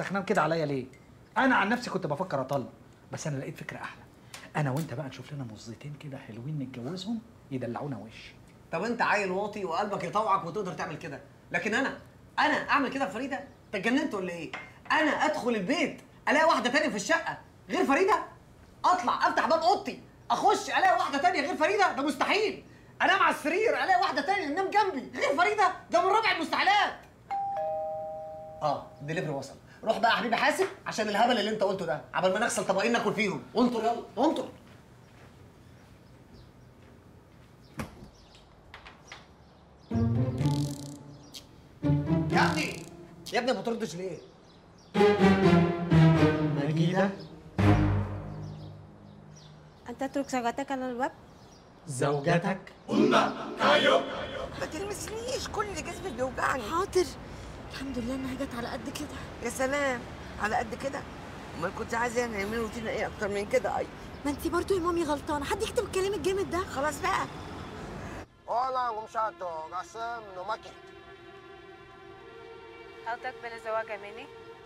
سخنان كده عليا ليه انا عن نفسي كنت بفكر اطلق بس انا لقيت فكره احلى انا وانت بقى نشوف لنا مزتين كده حلوين نتجوزهم يدلعونا وش طب انت عيل واطي وقلبك يطوعك وتقدر تعمل كده لكن انا انا اعمل كده في فريده انت اتجننت ولا ايه انا ادخل البيت الاقي واحده تانية في الشقه غير فريده اطلع افتح باب اوضتي اخش الاقي واحده تانية غير فريده ده مستحيل انام على السرير الاقي واحده تانية تنام جنبي غير فريده ده من رابع المستحيلات اه الدليفري وصل روح بقى يا حبيبي حاسب عشان الهبل اللي انت قلته ده عبال ما نغسل طبقين ناكل فيهم انطر يلا انطر يا ابني يا ابني ما تردش ليه مجيده أنت تترك زوجتك على الباب؟ زوجتك ما تلمسنيش كل جسمي بيوجعني حاضر الحمد لله إنها جت على قد كده يا سلام على قد كده امال كنت عايزه يعني نعمل روتين ايه اكتر من كده اي ما انتي برضو يا مامي غلطانة حد يكتب الكلام الجامد ده خلاص بقى Hola, muchacho. Gasem no maki. هل تقبل الزواج مني؟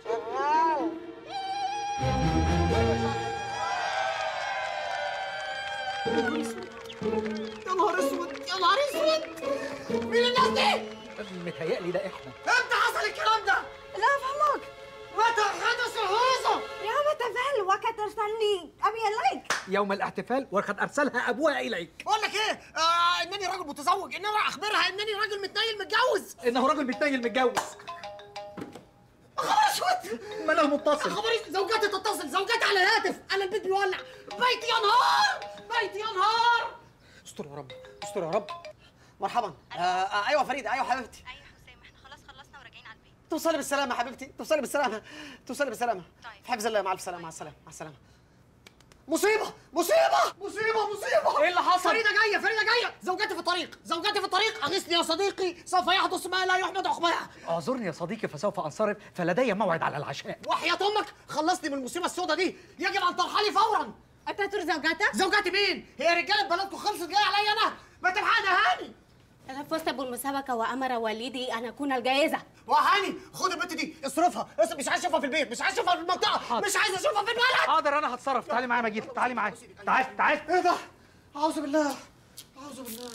يا نهار اسود يا نهار اسود مين الناس دي؟ متهيألي ده احنا امتى حصل الكلام ده؟ لا أفهمك متى حدث هذا؟ يا تفعل وقت أرسلني أبي إليك يوم الاحتفال وقد ارسلها ابوها اليك بقول لك ايه؟ آه انني راجل متزوج ان انا اخبرها انني راجل متنيل متجوز انه راجل بيتنيل متجوز خبر اسود ما انا متصل خبر اسود زوجتي تتصل زوجتي على الهاتف انا البيت بيولع بيتي ينهار بيتي ينهار استر يا رب استر يا رب مرحبا آه آه ايوه فريده ايوه حبيبتي ايوه حسام احنا خلاص خلصنا وراجعين على البيت توصلي بالسلامه يا حبيبتي توصلي بالسلامه توصلي بالسلامه طيب. في حفظ الله مع الف سلامه مع السلامه مع السلامه مصيبة مصيبة مصيبة مصيبة إيه اللي حصل؟ فريدة جاية فريدة جاية زوجتي في الطريق زوجتي في الطريق أغثني يا صديقي سوف يحدث ما لا يحمد عقباها اعذرني يا صديقي فسوف انصرف فلدي موعد على العشاء وحياة أمك خلصني من المصيبة السوداء دي يجب أن ترحلي فورا أنت تترك زوجتك؟ زوجتي مين؟ هي رجالة بلدكم خلصت جاية عليا أنا ما تلحقني يا هاني أنا فزت بالمسابقة وأمر والدي أن أكون الجائزة وهاني خد البنت دي اصرفها اصرف مش عايز اشوفها في البيت مش عايز اشوفها في المنطقة مش عايز اشوفها في البلد حاضر انا هتصرف تعالي معايا مجيد تعالي معايا تعال تعال ايه ده؟ أعوذ بالله أعوذ بالله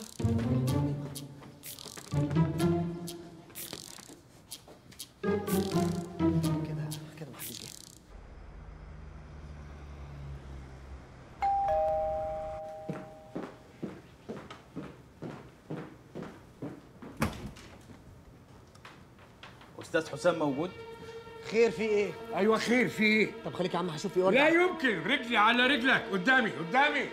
كده كده محدش جه استاذ حسام موجود خير في ايه؟ ايوه خير في ايه؟ طب خليك يا عم هشوف ايه لا ولا يمكن رجلي على رجلك قدامي قدامي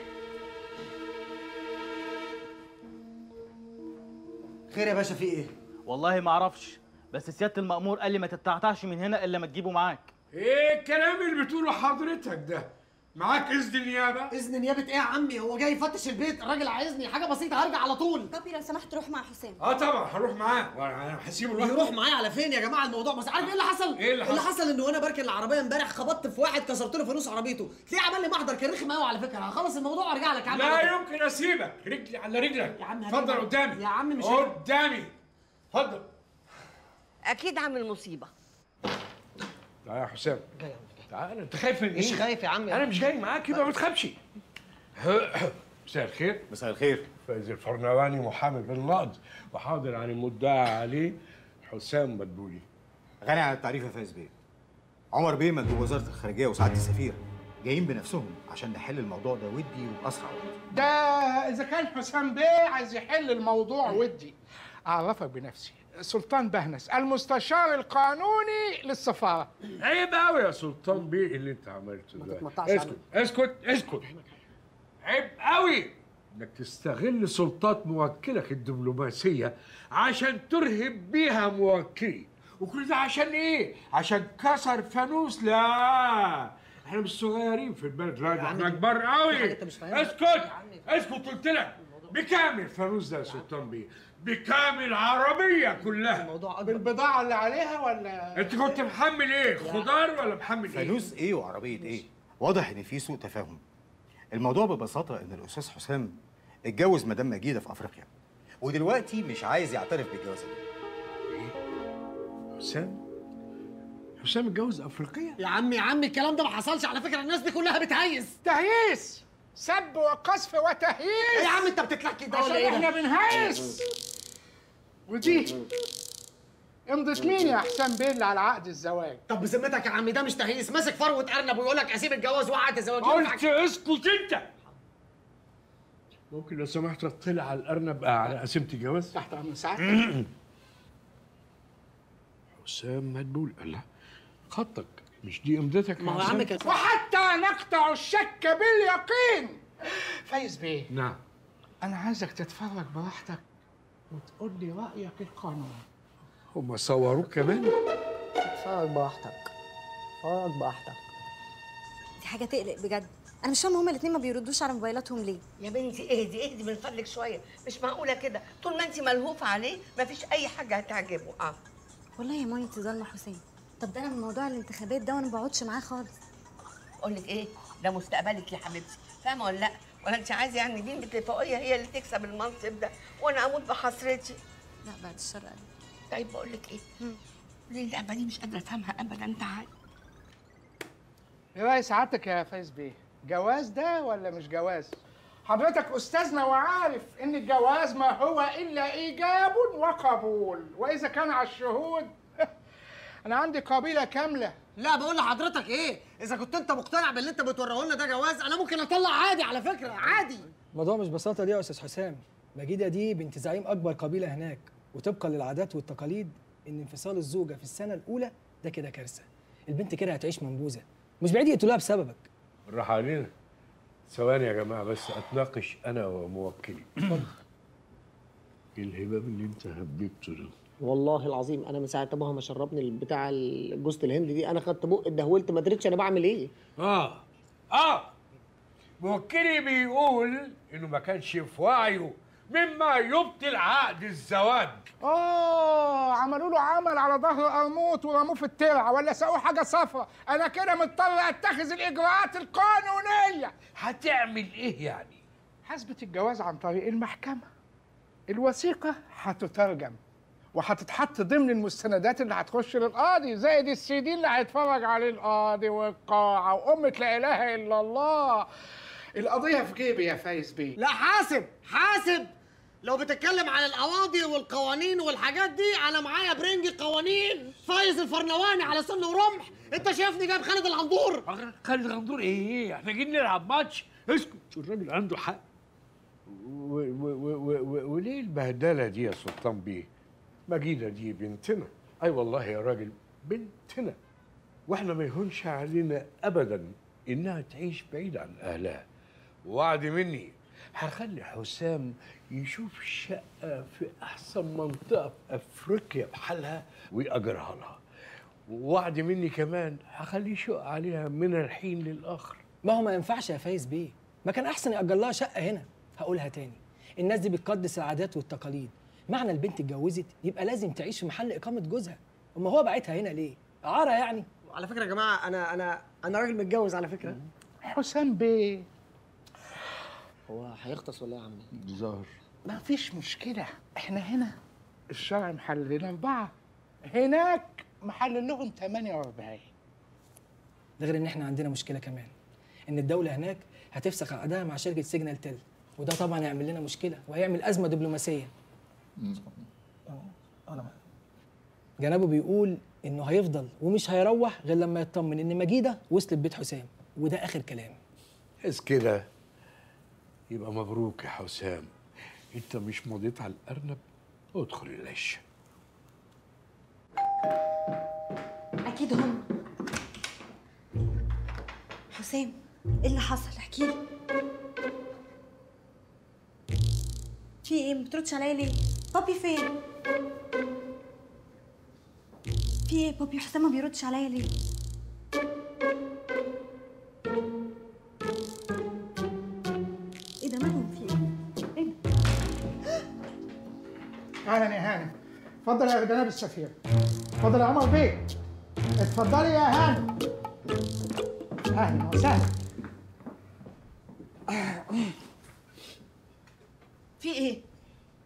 خير يا باشا في ايه؟ والله ما اعرفش بس سياده المأمور قال لي ما تتعتعش من هنا الا ما تجيبه معاك ايه الكلام اللي بتقوله حضرتك ده؟ معاك اذن النيابه؟ اذن نيابه ايه يا عمي؟ هو جاي يفتش البيت الراجل عايزني حاجه بسيطه هرجع على طول بابي لو سمحت روح مع حسام اه طبعا هروح معاه وانا هسيبه لوحده يروح معايا على فين يا جماعه الموضوع بس عارف ايه اللي حصل؟ إيه اللي اللي حصل؟ حصل ان وانا بركن العربيه امبارح خبطت في واحد كسرت له فانوس عربيته تلاقيه عمل لي محضر كان رخم قوي على فكره هخلص الموضوع وارجع لك يا عم لا يمكن اسيبك رجلي على رجلك يا عم اتفضل هجيبها. قدامي يا عم مش قدامي اتفضل اكيد عامل مصيبه تعالى يا حسام جاي يا عم جاي تعالى انت خايف من مش ايه؟ خايف يا عم انا مش جاي معاك يبقى ما تخافش مساء الخير مساء الخير فايز الفرنواني محامي بالنقض وحاضر عن المدعى عليه حسام مدبولي غني عن التعريف يا فايز بيه عمر بيه مندوب وزاره الخارجيه وسعاده السفير جايين بنفسهم عشان نحل الموضوع ده ودي وباسرع وقت ده اذا كان حسام بيه عايز يحل الموضوع ودي اعرفك بنفسي سلطان بهنس المستشار القانوني للسفاره عيب قوي يا سلطان بيه اللي انت عملته ده تتمطعش اسكت اسكت اسكت عيب قوي انك تستغل سلطات موكلك الدبلوماسيه عشان ترهب بيها موكلي وكل ده عشان ايه؟ عشان كسر فانوس لا احنا مش صغيرين في البلد لا ده عمي، احنا كبار في قوي حاجة أنت مش فاهمها. اسكت يا عمي. اسكت قلت لك بكامل فانوس ده يا سلطان بيه بكامل عربيه كلها الموضوع اكبر بالبضاعه اللي عليها ولا انت كنت محمل ايه؟ خضار ولا محمل ايه؟ فانوس ايه وعربيه ايه واضح ان في سوء تفاهم الموضوع ببساطه ان الاستاذ حسام اتجوز مدام مجيده في افريقيا ودلوقتي مش عايز يعترف بالجوازه دي حسام حسام اتجوز افريقيه يا عمي يا عمي الكلام ده ما حصلش على فكره الناس دي كلها بتهيس تهييس سب وقذف وتهييس ايه يا عم انت بتتلكي ده عشان ولا ايه احنا ده؟ بنهيس ودي امضة مين يا حسام بيل على عقد الزواج؟ طب بذمتك يا عمي ده مش تهيس ماسك فروه ارنب ويقول لك اسيب الجواز وقعد الزواج قلت اسكت انت ممكن لو سمحت تطلع على الارنب آه، على قسيمه الجواز تحت امر ساعتك حسام مدبول الله خطك مش دي امضتك ما هو يا عم كده وحتى نقطع الشك باليقين فايز بيه نعم انا عايزك تتفرج براحتك وتقول لي رايك القانوني هم صوروك كمان اتفرج براحتك اتفرج براحتك دي حاجه تقلق بجد انا مش فاهمه هما الاتنين ما بيردوش على موبايلاتهم ليه يا بنتي اهدي اهدي من فضلك شويه مش معقوله كده طول ما انت ملهوفه عليه مفيش اي حاجه هتعجبه اه والله يا مامي انت ظالمه حسين طب ده انا من موضوع الانتخابات ده وانا ما بقعدش معاه خالص اقول لك ايه ده مستقبلك يا حبيبتي فاهمه ولا لا ولا انت عايزه يعني دي الاتفاقيه هي اللي تكسب المنصب ده وانا اموت بحسرتي لا بعد الشر عليك طيب بقول لك ايه ليه اللعبه دي مش قادره افهمها ابدا تعالي ايه راي سعادتك يا فايز بيه جواز ده ولا مش جواز حضرتك استاذنا وعارف ان الجواز ما هو الا ايجاب وقبول واذا كان على الشهود انا عندي قبيله كامله لا بقول لحضرتك ايه اذا كنت انت مقتنع باللي انت بتوريه لنا ده جواز انا ممكن اطلع عادي على فكره عادي الموضوع مش بساطة دي يا أستاذ حسام مجيدة دي بنت زعيم أكبر قبيلة هناك وطبقا للعادات والتقاليد إن انفصال الزوجة في السنة الأولى ده كده كارثة البنت كده هتعيش منبوذة مش بعيد يقتلوها بسببك بالراحه علينا ثواني يا جماعه بس اتناقش انا وموكلي ايه الهباب اللي انت هببته ده والله العظيم انا من ساعه ابوها ما شربني بتاع جوزة الهند دي انا خدت بق اتدهولت ما ادريتش انا بعمل ايه اه اه موكلي بيقول انه ما كانش في وعيه مما يبطل عقد الزواج اه عملوا له عمل على ظهر قرموط ورموه في الترعه ولا سووا حاجه صفرا انا كده مضطر اتخذ الاجراءات القانونيه هتعمل ايه يعني حسبة الجواز عن طريق المحكمة الوثيقة هتترجم وهتتحط ضمن المستندات اللي هتخش للقاضي زائد السي دي اللي هيتفرج عليه القاضي والقاعة وأمة لا إله إلا الله القضية في جيبي يا فايز بيه لا حاسب حاسب لو بتتكلم عن القواضي والقوانين والحاجات دي انا معايا برنج قوانين فايز الفرنواني على سن ورمح انت شايفني جايب خالد الغندور خالد الغندور ايه احنا جايين نلعب ماتش اسكت شو الراجل عنده حق و- و- و- و- و- وليه البهدله دي يا سلطان بيه مجيده دي بنتنا اي والله يا راجل بنتنا واحنا ما يهونش علينا ابدا انها تعيش بعيد عن اهلها وعد مني هخلي حسام يشوف شقه في احسن منطقه في افريقيا بحالها ويأجرها لها ووعد مني كمان هخليه يشق عليها من الحين للاخر ما هو ما ينفعش يا فايز بيه ما كان أحسن يأجر لها شقة هنا هقولها تاني الناس دي بتقدس العادات والتقاليد معنى البنت اتجوزت يبقى لازم تعيش في محل إقامة جوزها أما هو بعتها هنا ليه؟ عارة يعني على فكره يا جماعه انا انا انا راجل متجوز على فكره حسام بيه هو هيغطس ولا ايه يا عمي ظهر ما فيش مشكلة احنا هنا الشرع محلل لنا أربعة هناك محلل لهم 48 ده غير إن إحنا عندنا مشكلة كمان إن الدولة هناك هتفسخ عقدها مع شركة سيجنال تيل وده طبعا يعمل لنا مشكلة وهيعمل أزمة دبلوماسية جنابه بيقول إنه هيفضل ومش هيروح غير لما يطمن إن مجيدة وصلت بيت حسام وده آخر كلام بس كده يبقى مبروك يا حسام انت مش مضيت على الارنب ادخل العش اكيد هم حسام ايه اللي حصل احكي لي في ايه ما بتردش عليا ليه بابي فين في ايه بابي حسام ما بيردش عليا ليه ايه ده مالهم في ايه ايه ده أهلا يا هانم اتفضل يا جناب السفير اتفضل يا عمر بيه اتفضلي يا هانم أهلا وسهلا في ايه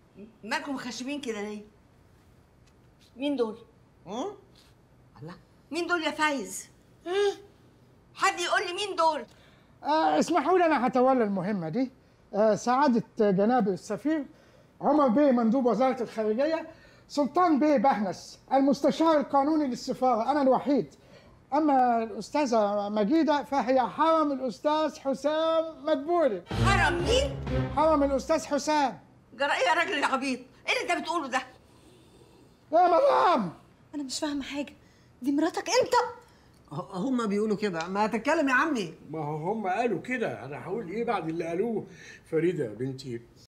مالكم مخشبين كده ليه مين دول هم؟ الله مين دول يا فايز ها حد يقول لي مين دول آه اسمحوا لي انا هتولى المهمه دي آه سعاده جناب السفير عمر بيه مندوب وزاره الخارجيه سلطان بيه بهنس المستشار القانوني للسفاره انا الوحيد اما الاستاذه مجيده فهي حرم الاستاذ حسام مدبولي حرم مين حرم الاستاذ حسام جرى ايه يا راجل يا عبيط ايه اللي انت بتقوله ده يا مرام انا مش فاهمه حاجه دي مراتك انت هم بيقولوا كده ما تتكلم يا عمي ما هو هم قالوا كده انا هقول ايه بعد اللي قالوه فريده بنتي